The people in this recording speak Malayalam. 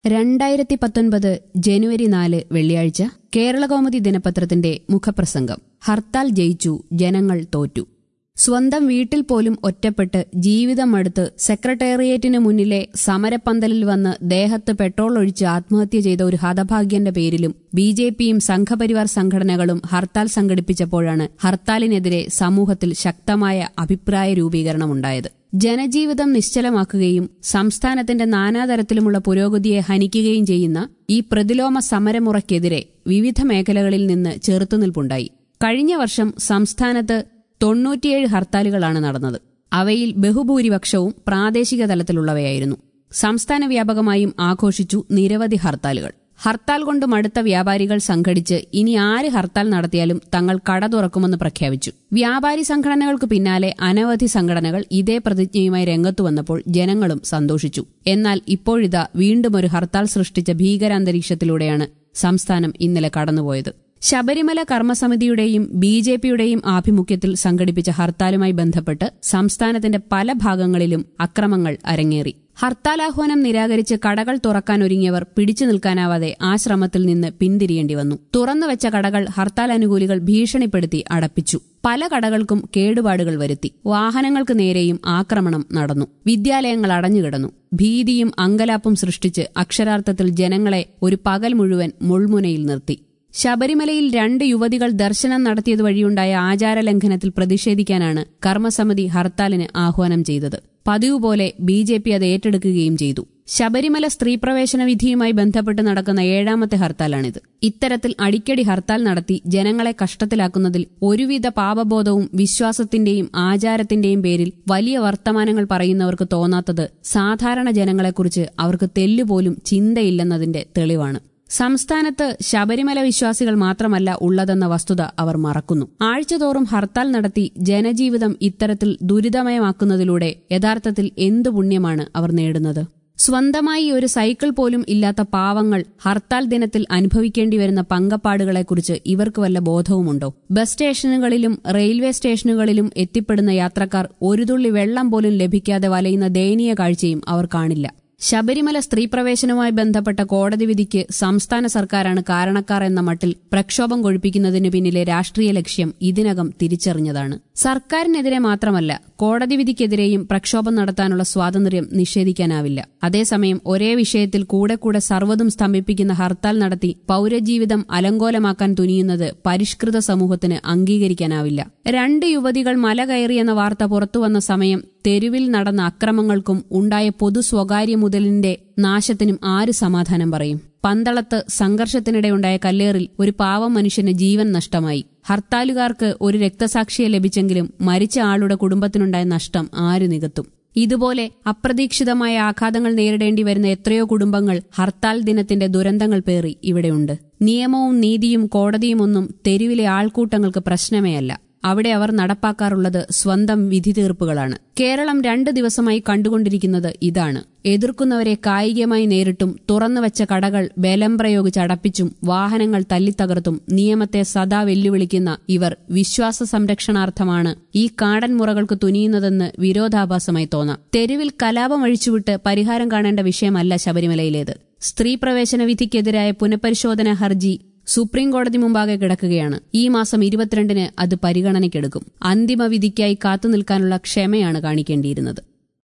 രണ്ടായിരത്തി പത്തൊൻപത് ജനുവരി നാല് വെള്ളിയാഴ്ച കേരളകൗമുദി ദിനപത്രത്തിന്റെ മുഖപ്രസംഗം ഹർത്താൽ ജയിച്ചു ജനങ്ങൾ തോറ്റു സ്വന്തം വീട്ടിൽ പോലും ഒറ്റപ്പെട്ട് ജീവിതം മടുത്ത് സെക്രട്ടേറിയറ്റിന് മുന്നിലെ സമരപ്പന്തലിൽ വന്ന് ദേഹത്ത് പെട്രോൾ ഒഴിച്ച് ആത്മഹത്യ ചെയ്ത ഒരു ഹതഭാഗ്യന്റെ പേരിലും ബി ജെ പിയും സംഘപരിവാർ സംഘടനകളും ഹർത്താൽ സംഘടിപ്പിച്ചപ്പോഴാണ് ഹർത്താലിനെതിരെ സമൂഹത്തിൽ ശക്തമായ അഭിപ്രായ രൂപീകരണമുണ്ടായത് ജനജീവിതം നിശ്ചലമാക്കുകയും സംസ്ഥാനത്തിന്റെ നാനാതരത്തിലുമുള്ള പുരോഗതിയെ ഹനിക്കുകയും ചെയ്യുന്ന ഈ പ്രതിലോമ സമരമുറയ്ക്കെതിരെ വിവിധ മേഖലകളിൽ നിന്ന് ചെറുത്തുനിൽപ്പുണ്ടായി കഴിഞ്ഞ വർഷം സംസ്ഥാനത്ത് തൊണ്ണൂറ്റിയേഴ് ഹർത്താലുകളാണ് നടന്നത് അവയിൽ ബഹുഭൂരിപക്ഷവും പ്രാദേശിക തലത്തിലുള്ളവയായിരുന്നു സംസ്ഥാന വ്യാപകമായും ആഘോഷിച്ചു നിരവധി ഹർത്താലുകൾ ഹർത്താൽ കൊണ്ട് മടുത്ത വ്യാപാരികൾ സംഘടിച്ച് ഇനി ആര് ഹർത്താൽ നടത്തിയാലും തങ്ങൾ കട തുറക്കുമെന്ന് പ്രഖ്യാപിച്ചു വ്യാപാരി സംഘടനകൾക്ക് പിന്നാലെ അനവധി സംഘടനകൾ ഇതേ പ്രതിജ്ഞയുമായി രംഗത്തു വന്നപ്പോൾ ജനങ്ങളും സന്തോഷിച്ചു എന്നാൽ ഇപ്പോഴിതാ വീണ്ടും ഒരു ഹർത്താൽ സൃഷ്ടിച്ച ഭീകരാന്തരീക്ഷത്തിലൂടെയാണ് സംസ്ഥാനം ഇന്നലെ കടന്നുപോയത് ശബരിമല കർമ്മസമിതിയുടെയും ബി ജെ പിയുടെയും ആഭിമുഖ്യത്തിൽ സംഘടിപ്പിച്ച ഹർത്താലുമായി ബന്ധപ്പെട്ട് സംസ്ഥാനത്തിന്റെ പല ഭാഗങ്ങളിലും അക്രമങ്ങൾ അരങ്ങേറി ഹർത്താലാഹ്വാനം നിരാകരിച്ച് കടകൾ തുറക്കാനൊരുങ്ങിയവർ പിടിച്ചു നിൽക്കാനാവാതെ ആ ശ്രമത്തിൽ നിന്ന് പിന്തിരിയേണ്ടി വന്നു തുറന്നുവെച്ച കടകൾ ഹർത്താൽ അനുകൂലികൾ ഭീഷണിപ്പെടുത്തി അടപ്പിച്ചു പല കടകൾക്കും കേടുപാടുകൾ വരുത്തി വാഹനങ്ങൾക്ക് നേരെയും ആക്രമണം നടന്നു വിദ്യാലയങ്ങൾ അടഞ്ഞുകിടന്നു ഭീതിയും അങ്കലാപ്പും സൃഷ്ടിച്ച് അക്ഷരാർത്ഥത്തിൽ ജനങ്ങളെ ഒരു പകൽ മുഴുവൻ മുൾമുനയിൽ നിർത്തി ശബരിമലയിൽ രണ്ട് യുവതികൾ ദർശനം നടത്തിയത് വഴിയുണ്ടായ ആചാരലംഘനത്തിൽ പ്രതിഷേധിക്കാനാണ് കർമ്മസമിതി ഹർത്താലിന് ആഹ്വാനം ചെയ്തത് പതിവ് പോലെ ബി ജെ പി അത് ഏറ്റെടുക്കുകയും ചെയ്തു ശബരിമല സ്ത്രീ പ്രവേശന വിധിയുമായി ബന്ധപ്പെട്ട് നടക്കുന്ന ഏഴാമത്തെ ഹർത്താലാണിത് ഇത്തരത്തിൽ അടിക്കടി ഹർത്താൽ നടത്തി ജനങ്ങളെ കഷ്ടത്തിലാക്കുന്നതിൽ ഒരുവിധ പാപബോധവും വിശ്വാസത്തിന്റെയും ആചാരത്തിന്റെയും പേരിൽ വലിയ വർത്തമാനങ്ങൾ പറയുന്നവർക്ക് തോന്നാത്തത് സാധാരണ ജനങ്ങളെക്കുറിച്ച് അവർക്ക് തെല്ലുപോലും ചിന്തയില്ലെന്നതിന്റെ തെളിവാണ് സംസ്ഥാനത്ത് ശബരിമല വിശ്വാസികൾ മാത്രമല്ല ഉള്ളതെന്ന വസ്തുത അവർ മറക്കുന്നു ആഴ്ചതോറും ഹർത്താൽ നടത്തി ജനജീവിതം ഇത്തരത്തിൽ ദുരിതമയമാക്കുന്നതിലൂടെ യഥാർത്ഥത്തിൽ എന്തു പുണ്യമാണ് അവർ നേടുന്നത് സ്വന്തമായി ഒരു സൈക്കിൾ പോലും ഇല്ലാത്ത പാവങ്ങൾ ഹർത്താൽ ദിനത്തിൽ അനുഭവിക്കേണ്ടി വരുന്ന പങ്കപ്പാടുകളെക്കുറിച്ച് ഇവർക്ക് വല്ല ബോധവുമുണ്ടോ ബസ് സ്റ്റേഷനുകളിലും റെയിൽവേ സ്റ്റേഷനുകളിലും എത്തിപ്പെടുന്ന യാത്രക്കാർ ഒരു തുള്ളി വെള്ളം പോലും ലഭിക്കാതെ വലയുന്ന ദയനീയ കാഴ്ചയും അവർ കാണില്ല ശബരിമല സ്ത്രീ പ്രവേശനവുമായി ബന്ധപ്പെട്ട കോടതി വിധിക്ക് സംസ്ഥാന സർക്കാരാണ് കാരണക്കാർ എന്ന മട്ടിൽ പ്രക്ഷോഭം കൊഴിപ്പിക്കുന്നതിന് പിന്നിലെ രാഷ്ട്രീയ ലക്ഷ്യം ഇതിനകം തിരിച്ചറിഞ്ഞതാണ് സർക്കാരിനെതിരെ മാത്രമല്ല കോടതി വിധിക്കെതിരെയും പ്രക്ഷോഭം നടത്താനുള്ള സ്വാതന്ത്ര്യം നിഷേധിക്കാനാവില്ല അതേസമയം ഒരേ വിഷയത്തിൽ കൂടെ കൂടെ സർവ്വതും സ്തംഭിപ്പിക്കുന്ന ഹർത്താൽ നടത്തി പൌരജീവിതം അലങ്കോലമാക്കാൻ തുനിയുന്നത് പരിഷ്കൃത സമൂഹത്തിന് അംഗീകരിക്കാനാവില്ല രണ്ട് യുവതികൾ മല കയറിയെന്ന വാർത്ത പുറത്തുവന്ന സമയം തെരുവിൽ നടന്ന അക്രമങ്ങൾക്കും ഉണ്ടായ പൊതു സ്വകാര്യ മുതലിന്റെ നാശത്തിനും ആര് സമാധാനം പറയും പന്തളത്ത് സംഘർഷത്തിനിടെയുണ്ടായ കല്ലേറിൽ ഒരു പാവം മനുഷ്യന് ജീവൻ നഷ്ടമായി ഹർത്താലുകാർക്ക് ഒരു രക്തസാക്ഷിയെ ലഭിച്ചെങ്കിലും മരിച്ച ആളുടെ കുടുംബത്തിനുണ്ടായ നഷ്ടം ആര് നികത്തും ഇതുപോലെ അപ്രതീക്ഷിതമായ ആഘാതങ്ങൾ നേരിടേണ്ടി വരുന്ന എത്രയോ കുടുംബങ്ങൾ ഹർത്താൽ ദിനത്തിന്റെ ദുരന്തങ്ങൾ പേറി ഇവിടെയുണ്ട് നിയമവും നീതിയും കോടതിയുമൊന്നും തെരുവിലെ ആൾക്കൂട്ടങ്ങൾക്ക് പ്രശ്നമേ അല്ല അവിടെ അവർ നടപ്പാക്കാറുള്ളത് സ്വന്തം വിധി തീർപ്പുകളാണ് കേരളം രണ്ട് ദിവസമായി കണ്ടുകൊണ്ടിരിക്കുന്നത് ഇതാണ് എതിർക്കുന്നവരെ കായികമായി നേരിട്ടും തുറന്നുവച്ച കടകൾ ബലം പ്രയോഗിച്ച് അടപ്പിച്ചും വാഹനങ്ങൾ തല്ലിത്തകർത്തും നിയമത്തെ സദാ വെല്ലുവിളിക്കുന്ന ഇവർ വിശ്വാസ സംരക്ഷണാർത്ഥമാണ് ഈ കാടൻ മുറകൾക്ക് തുനിയുന്നതെന്ന് വിരോധാഭാസമായി തോന്നാം തെരുവിൽ കലാപം അഴിച്ചുവിട്ട് പരിഹാരം കാണേണ്ട വിഷയമല്ല ശബരിമലയിലേത് സ്ത്രീ പ്രവേശന വിധിക്കെതിരായ പുനഃപരിശോധന ഹർജി സുപ്രീം കോടതി മുമ്പാകെ കിടക്കുകയാണ് ഈ മാസം ഇരുപത്തിരണ്ടിന് അത് പരിഗണനയ്ക്കെടുക്കും അന്തിമ വിധിക്കായി കാത്തുനിൽക്കാനുള്ള ക്ഷമയാണ് കാണിക്കേണ്ടിയിരുന്നത്